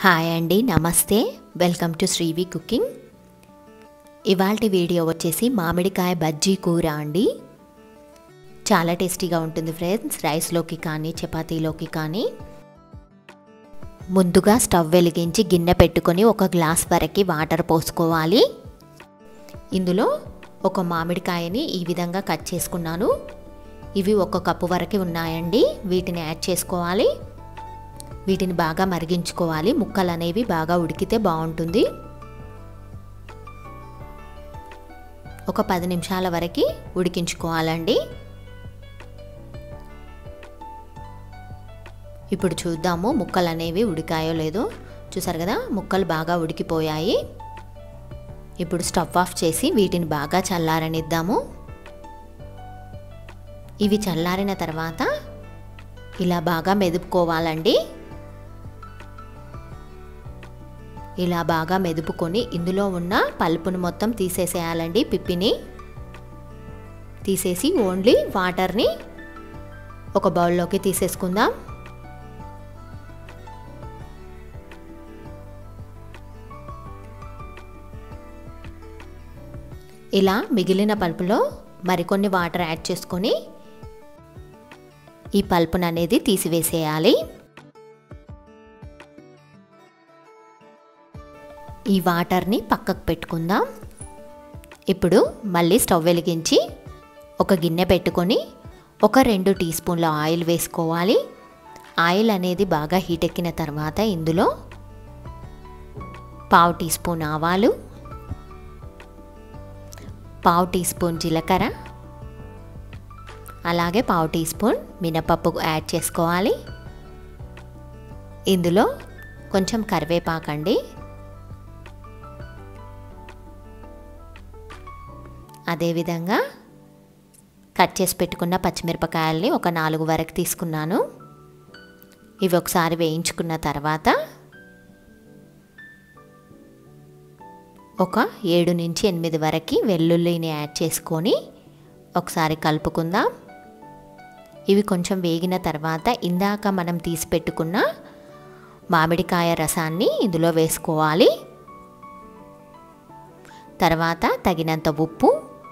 hi అండి నమస్తే welcome to Srivi cooking ఇవాల్టి వీడియో వచ్చేసి మామిడికాయ బజ్జీ కూర అండి చాలా టేస్టీగా ఉంటుంది ఫ్రెండ్స్ రైస్లోకి కానీ చపాతీలోకి కానీ ముందుగా స్టవ్ వెలిగించి గిన్నె పెట్టుకొని ఒక గ్లాస్ వరకు వాటర్ పోసుకోవాలి ఇందులో ఒక మామిడికాయని ఈ విధంగా కట్ చేసుకున్నాను ఇవి ఒక కప్పు వరకు ఉన్నాయండి వీటిని యాడ్ చేసుకోవాలి వీటిని బాగా మరిగించుకోవాలి ముక్కలు అనేవి బాగా ఉడికితే బాగుంటుంది ఒక పది నిమిషాల వరకు ఉడికించుకోవాలండి ఇప్పుడు చూద్దాము ముక్కలు అనేవి ఉడికాయో లేదో చూసారు కదా ముక్కలు బాగా ఉడికిపోయాయి ఇప్పుడు స్టవ్ ఆఫ్ చేసి వీటిని బాగా చల్లారనిద్దాము ఇవి చల్లారిన తర్వాత ఇలా బాగా మెదుపుకోవాలండి ఇలా బాగా మెదుపుకొని ఇందులో ఉన్న పలుపును మొత్తం తీసేసేయాలండి పిప్పిని తీసేసి ఓన్లీ వాటర్ని ఒక బౌల్లోకి తీసేసుకుందాం ఇలా మిగిలిన పల్పులో మరికొన్ని వాటర్ యాడ్ చేసుకొని ఈ పల్పును అనేది తీసివేసేయాలి ఈ వాటర్ని పక్కకు పెట్టుకుందాం ఇప్పుడు మళ్ళీ స్టవ్ వెలిగించి ఒక గిన్నె పెట్టుకొని ఒక రెండు టీ స్పూన్ల ఆయిల్ వేసుకోవాలి ఆయిల్ అనేది బాగా హీట్ ఎక్కిన తర్వాత ఇందులో పావు టీ స్పూన్ ఆవాలు పావు టీ స్పూన్ జీలకర్ర అలాగే పావు టీ స్పూన్ మినపప్పు యాడ్ చేసుకోవాలి ఇందులో కొంచెం కరివేపాకండి అదేవిధంగా కట్ చేసి పెట్టుకున్న పచ్చిమిరపకాయల్ని ఒక నాలుగు వరకు తీసుకున్నాను ఇవి ఒకసారి వేయించుకున్న తర్వాత ఒక ఏడు నుంచి ఎనిమిది వరకు వెల్లుల్లిని యాడ్ చేసుకొని ఒకసారి కలుపుకుందాం ఇవి కొంచెం వేగిన తర్వాత ఇందాక మనం తీసి పెట్టుకున్న మామిడికాయ రసాన్ని ఇందులో వేసుకోవాలి తర్వాత తగినంత ఉప్పు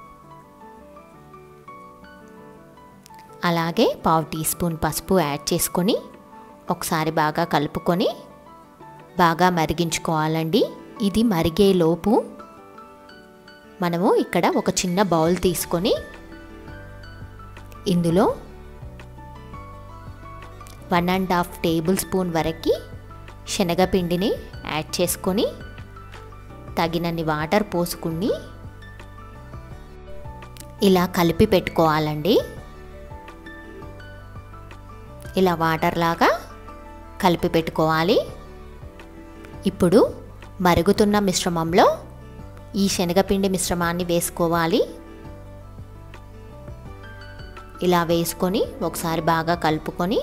అలాగే పావు టీ స్పూన్ పసుపు యాడ్ చేసుకొని ఒకసారి బాగా కలుపుకొని బాగా మరిగించుకోవాలండి ఇది మరిగేలోపు మనము ఇక్కడ ఒక చిన్న బౌల్ తీసుకొని ఇందులో one and half tablespoon వరకు శనగపిండిని యాడ్ చేసుకొని తగినన్ని వాటర్ పోసుకుని ఇలా కలిపి పెట్టుకోవాలండి ఇలా వాటర్ లాగా కలిపి పెట్టుకోవాలి ఇప్పుడు మరుగుతున్న మిశ్రమంలో ఈ శనగపిండి మిశ్రమాన్ని వేసుకోవాలి ఇలా వేసుకొని ఒకసారి బాగా కలుపుకొని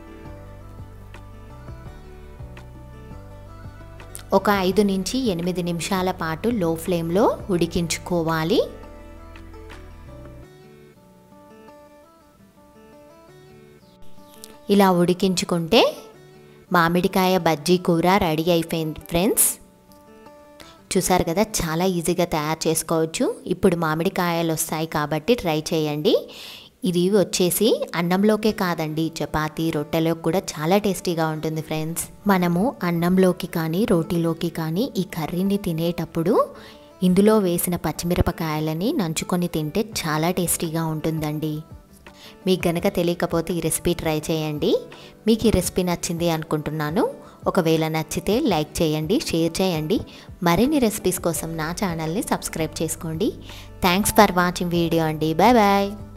ఒక ఐదు నుంచి ఎనిమిది నిమిషాల పాటు లో ఫ్లేమ్లో ఉడికించుకోవాలి ఇలా ఉడికించుకుంటే మామిడికాయ బజ్జీ కూర రెడీ అయిపోయింది ఫ్రెండ్స్ చూసారు కదా చాలా ఈజీగా తయారు చేసుకోవచ్చు ఇప్పుడు మామిడికాయలు వస్తాయి కాబట్టి ట్రై చేయండి ఇది వచ్చేసి అన్నంలోకే కాదండి చపాతీ రొట్టెలోకి కూడా చాలా టేస్టీగా ఉంటుంది ఫ్రెండ్స్ మనము అన్నంలోకి కానీ రోటీలోకి కానీ ఈ కర్రీని తినేటప్పుడు ఇందులో వేసిన పచ్చిమిరపకాయలని నంచుకొని తింటే చాలా టేస్టీగా ఉంటుందండి మీకు గనక తెలియకపోతే ఈ రెసిపీ ట్రై చేయండి మీకు ఈ రెసిపీ నచ్చింది అనుకుంటున్నాను ఒకవేళ నచ్చితే లైక్ చేయండి షేర్ చేయండి మరిన్ని రెసిపీస్ కోసం నా ఛానల్ని సబ్స్క్రైబ్ చేసుకోండి థ్యాంక్స్ ఫర్ వాచింగ్ వీడియో అండి బాయ్ బాయ్